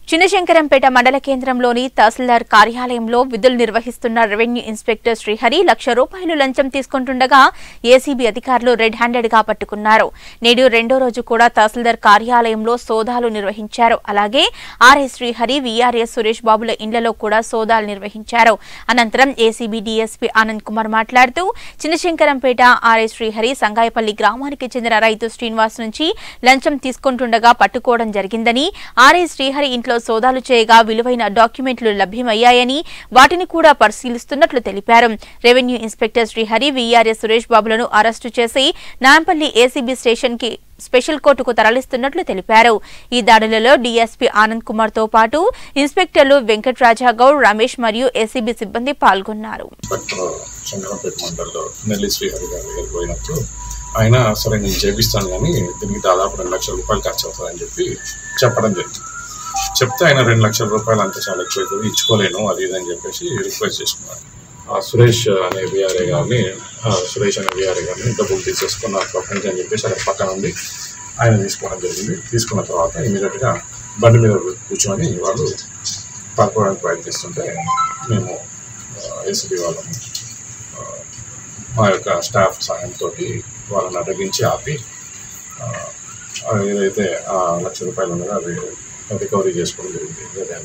చిన్నశంకరంపేట మండల కేంద్రంలోని తహసీల్దార్ కార్యాలయంలో విధులు నిర్వహిస్తున్న రెవెన్యూ ఇన్స్పెక్టర్ శ్రీహరి లక్ష రూపాయలు లంచం తీసుకుంటుండగా ఏసీబీ అధికారులు రెడ్ హ్యాండెడ్ గా పట్టుకున్నారు నేడు రెండో రోజు కూడా తహసీల్దార్ కార్యాలయంలో సోదాలు నిర్వహించారు అలాగే ఆర్ఐ శ్రీహరి వీఆర్ఎస్ సురేష్ బాబుల ఇండ్లలో కూడా సోదాలు నిర్వహించారు అనంతరం ఏసీబీ డీఎస్పీ ఆనంద్ కుమార్ మాట్లాడుతూ చిన్నశంకరంపేట ఆర్ఐ శ్రీహరి సంగాయపల్లి గ్రామానికి చెందిన రైతు శ్రీనివాస్ నుంచి లంచం తీసుకుంటుండగా పట్టుకోవడం జరిగిందని ఆర్ఐ శ్రీహరి ఇంట్లో సోదాలు చేయగా విలువైన డాక్యుమెంట్లు లభ్యమయ్యాయని వాటిని కూడా పరిశీలిస్తున్నట్లు తెలిపారు revenue inspector Srihari VRS Suresh బాబులను అరెస్టు చేసి నాంపల్లి ఏసీబీ స్టేషన్ కి స్పెషల్ కోర్టుకు తరలిస్తున్నట్లు తెలిపారు ఈ దాడులలో డీఎస్పీ ఆనంద్ కుమార్ తో పాటు ఇన్స్పెక్టర్లు వెంకట్రాజా గౌడ్ రమేష్ మరియు ఏసీబీ సిబ్బంది పాల్గొన్నారు ఇన్స్పెక్టర్ చంద్రపేట మండలంలో నెల్లి శ్రీహరి గారి దగ్గరికి పోయినప్పుడు ఆయన సరే నేను చేపిస్తాను కానీ దీనికి దాదాపు రెండు లక్షల రూపాయలు ఖర్చు అవుతుందని చెప్పి చెప్పడం జరిగింది చెప్తే ఆయన రెండు లక్షల రూపాయలు అంత చాలా ఎక్కువ అవుతుంది ఇచ్చుకోలేను అది ఇది అని చెప్పేసి రిక్వెస్ట్ చేసుకున్నాను ఆ సురేష్ అనే విఆర్ఏ గారిని ఆ సురేష్ అనే విఆర్ఏ గారిని డబ్బులు తీసేసుకున్న ప్రపంచం అని చెప్పేసి అక్కడ పక్కన ఉంది ఆయన తీసుకోవడం జరిగింది తీసుకున్న తర్వాత ఇమీడియట్గా బండి మీద కూర్చొని వాళ్ళు పడుకోవడానికి ప్రయత్నిస్తుంటే మేము ఏసీబీ వాళ్ళము ఆ, మా యొక్క స్టాఫ్ సహాయంతో వాళ్ళని అడ్డగించి ఆపి ఆ, ఆ ఏదైతే ఆ లక్ష రూపాయలు ఉన్నదో అది రికవరీ చేసుకోవడం జరిగింది